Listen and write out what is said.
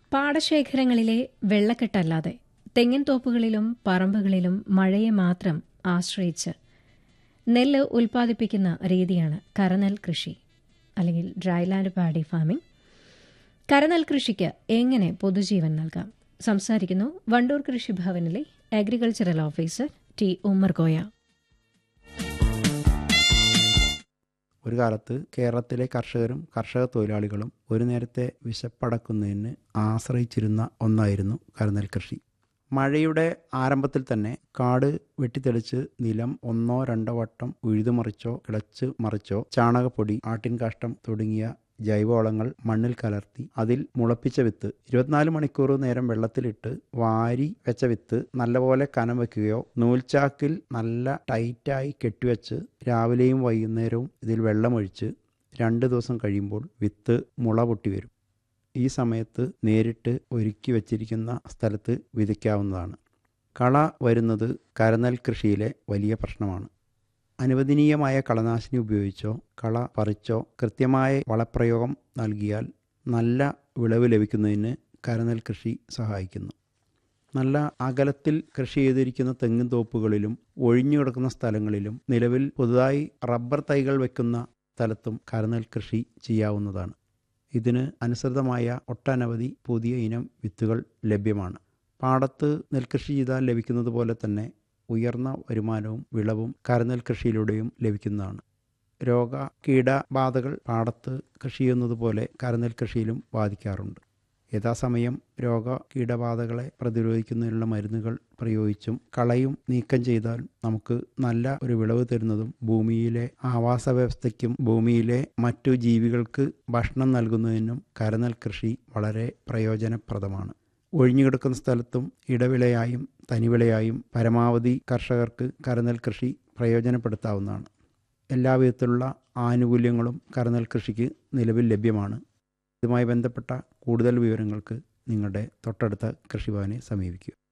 പാടശേഖരങ്ങളിലെ വെള്ളക്കെട്ടല്ലാതെ തെങ്ങിൻ തോപ്പുകളിലും പറമ്പുകളിലും മഴയെ മാത്രം ആശ്രയിച്ച് നെല്ല് ഉൽപ്പാദിപ്പിക്കുന്ന രീതിയാണ് കരനെൽ കൃഷി അല്ലെങ്കിൽ ഡ്രൈലാൻഡ് പാഡി ഫാമിംഗ് കരനെൽ കൃഷിക്ക് എങ്ങനെ പൊതുജീവൻ നൽകാം സംസാരിക്കുന്നു വണ്ടൂർ കൃഷിഭവനിലെ agricultural officer T Ummer Koya ഒരു കാലത്ത് കേരളത്തിലെ കർഷകരും കർഷക തൊഴിലാളികളും ഒരു നേരത്തെ വിശപ്പടക്കുന്നതിന് ആശ്രയിച്ചിരുന്ന ഒന്നായിരുന്നു കരുനെൽ കൃഷി മഴയുടെ ആരംഭത്തിൽ തന്നെ കാട് വെട്ടിത്തെളിച്ച് നിലം ഒന്നോ രണ്ടോ വട്ടം ഉഴുതുമറിച്ചോ കിളച്ച് മറിച്ചോ ചാണകപ്പൊടി ആട്ടിൻകാഷ്ടം തുടങ്ങിയ ജൈവവളങ്ങൾ മണ്ണിൽ കലർത്തി അതിൽ മുളപ്പിച്ച വിത്ത് ഇരുപത്തിനാല് മണിക്കൂർ നേരം വെള്ളത്തിലിട്ട് വാരി വെച്ച വിത്ത് നല്ലപോലെ കനം വെക്കുകയോ നൂൽച്ചാക്കിൽ നല്ല ടൈറ്റായി കെട്ടിവെച്ച് രാവിലെയും വൈകുന്നേരവും ഇതിൽ വെള്ളമൊഴിച്ച് രണ്ട് ദിവസം കഴിയുമ്പോൾ വിത്ത് മുള പൊട്ടി വരും ഈ സമയത്ത് നേരിട്ട് ഒരുക്കി വച്ചിരിക്കുന്ന സ്ഥലത്ത് വിതയ്ക്കാവുന്നതാണ് കള വരുന്നത് കരനെൽ കൃഷിയിലെ വലിയ പ്രശ്നമാണ് അനുവദനീയമായ കളനാശിനി ഉപയോഗിച്ചോ കള പറിച്ചോ കൃത്യമായ വളപ്രയോഗം നൽകിയാൽ നല്ല വിളവ് ലഭിക്കുന്നതിന് കരനെൽ കൃഷി സഹായിക്കുന്നു നല്ല അകലത്തിൽ കൃഷി ചെയ്തിരിക്കുന്ന തെങ്ങിൻ തോപ്പുകളിലും ഒഴിഞ്ഞു കിടക്കുന്ന സ്ഥലങ്ങളിലും നിലവിൽ പുതുതായി റബ്ബർ തൈകൾ വെക്കുന്ന സ്ഥലത്തും കരനെൽ കൃഷി ചെയ്യാവുന്നതാണ് ഇതിന് അനുസൃതമായ ഒട്ടനവധി പുതിയ ഇനം വിത്തുകൾ ലഭ്യമാണ് പാടത്ത് നെൽകൃഷി ചെയ്താൽ ലഭിക്കുന്നത് പോലെ തന്നെ ഉയർന്ന വരുമാനവും വിളവും കരനെൽ കൃഷിയിലൂടെയും ലഭിക്കുന്നതാണ് രോഗ കീടബാധകൾ പാടത്ത് കൃഷി ചെയ്യുന്നത് പോലെ കരനെൽ കൃഷിയിലും ബാധിക്കാറുണ്ട് യഥാസമയം രോഗ കീടബാധകളെ പ്രതിരോധിക്കുന്നതിനുള്ള മരുന്നുകൾ പ്രയോഗിച്ചും കളയും നീക്കം ചെയ്താൽ നമുക്ക് നല്ല ഒരു വിളവ് തരുന്നതും ഭൂമിയിലെ ആവാസ വ്യവസ്ഥയ്ക്കും ഭൂമിയിലെ മറ്റു ജീവികൾക്ക് ഭക്ഷണം നൽകുന്നതിനും കരനെൽ കൃഷി വളരെ പ്രയോജനപ്രദമാണ് ഒഴിഞ്ഞുകിടക്കുന്ന സ്ഥലത്തും ഇടവിളയായും തനിവിളയായും പരമാവധി കർഷകർക്ക് കരനെൽ കൃഷി പ്രയോജനപ്പെടുത്താവുന്നതാണ് എല്ലാവിധത്തിലുള്ള ആനുകൂല്യങ്ങളും കരനെൽ കൃഷിക്ക് നിലവിൽ ലഭ്യമാണ് ഇതുമായി ബന്ധപ്പെട്ട കൂടുതൽ വിവരങ്ങൾക്ക് നിങ്ങളുടെ തൊട്ടടുത്ത കൃഷിഭവനെ സമീപിക്കുക